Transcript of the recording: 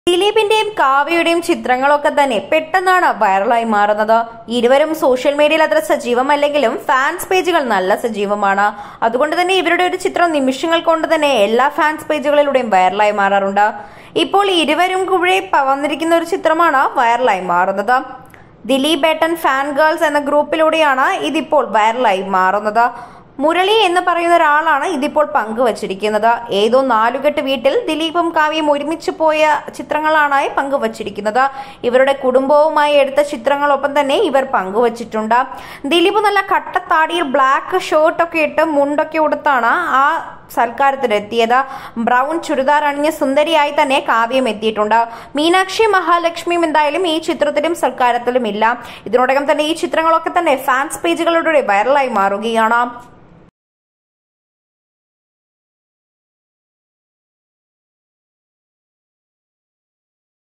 ദിലീപിന്റെയും കാവ്യയുടെയും ചിത്രങ്ങളൊക്കെ തന്നെ പെട്ടെന്നാണ് വൈറലായി മാറുന്നത് ഇരുവരും സോഷ്യൽ മീഡിയയിൽ അത്ര സജീവമല്ലെങ്കിലും ഫാൻസ് പേജുകൾ നല്ല സജീവമാണ് അതുകൊണ്ട് തന്നെ ഇവരുടെ ഒരു ചിത്രം നിമിഷങ്ങൾ കൊണ്ട് തന്നെ എല്ലാ ഫാൻസ് പേജുകളിലൂടെയും വൈറലായി മാറാറുണ്ട് ഇപ്പോൾ ഇരുവരും കൂടെ പ- വന്നിരിക്കുന്ന ഒരു ചിത്രമാണ് വൈറലായി മാറുന്നത് ദിലീപ് ഏട്ടൻ ഫാൻ ഗേൾസ് എന്ന ഗ്രൂപ്പിലൂടെയാണ് ഇതിപ്പോൾ വൈറലായി മാറുന്നത് മുരളി എന്ന് പറയുന്ന ഒരാളാണ് ഇതിപ്പോൾ പങ്കുവച്ചിരിക്കുന്നത് ഏതോ നാലുകെട്ട് വീട്ടിൽ ദിലീപും കാവ്യയും ഒരുമിച്ച് പോയ ചിത്രങ്ങളാണ് പങ്കുവച്ചിരിക്കുന്നത് ഇവരുടെ കുടുംബവുമായി എടുത്ത ചിത്രങ്ങളൊപ്പം തന്നെ ഇവർ പങ്കുവച്ചിട്ടുണ്ട് ദിലീപ് നല്ല കട്ടത്താടിയിൽ ബ്ലാക്ക് ഷർട്ടൊക്കെ ഇട്ട് മുണ്ടൊക്കെ ഉടുത്താണ് ആ സൽക്കാരത്തിനെത്തിയത് ബ്രൗൺ ചുരിദാർ അണിഞ്ഞ് സുന്ദരിയായി തന്നെ കാവ്യം എത്തിയിട്ടുണ്ട് മീനാക്ഷി മഹാലക്ഷ്മിയും എന്തായാലും ഈ ചിത്രത്തിലും സൽക്കാരത്തിലും ഇല്ല ഇതിനോടകം തന്നെ ഈ ചിത്രങ്ങളൊക്കെ തന്നെ ഫാൻസ് പേജുകളിലൂടെ വൈറലായി മാറുകയാണ്